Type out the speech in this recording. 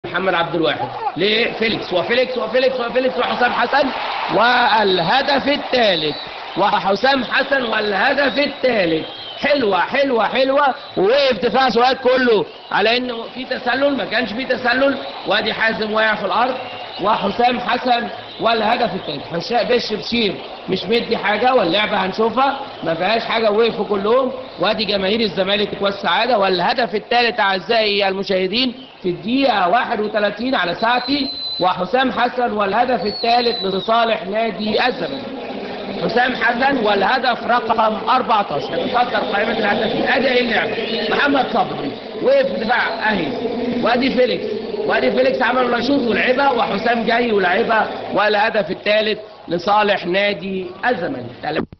محمد عبد الواحد لفيليكس وفيليكس وفيليكس وفيليكس وحسام حسن والهدف الثالث وحسام حسن والهدف الثالث حلوة حلوة حلوة ووقف دفاع سواد كله على انه في تسلل ما كانش في تسلل وادي حازم واقع في الارض وحسام حسن والهدف الثالث حسام بش بشير مش مدي حاجه واللعبه هنشوفها ما فيهاش حاجه وقفوا كلهم وادي جماهير الزمالك والسعاده والهدف الثالث اعزائي المشاهدين في الدقيقه 31 على ساعتي وحسام حسن والهدف الثالث لصالح نادي الزمالك حسام حسن والهدف رقم 14 تصدر قائمه الهدافين ادي ايه اللعبه محمد صبري وقف في دفاع اهي وادي فيليكس وادي فيليكس عمل رشوط ولعبها وحسام جاي ولعبها والهدف الثالث لصالح نادي الزمالك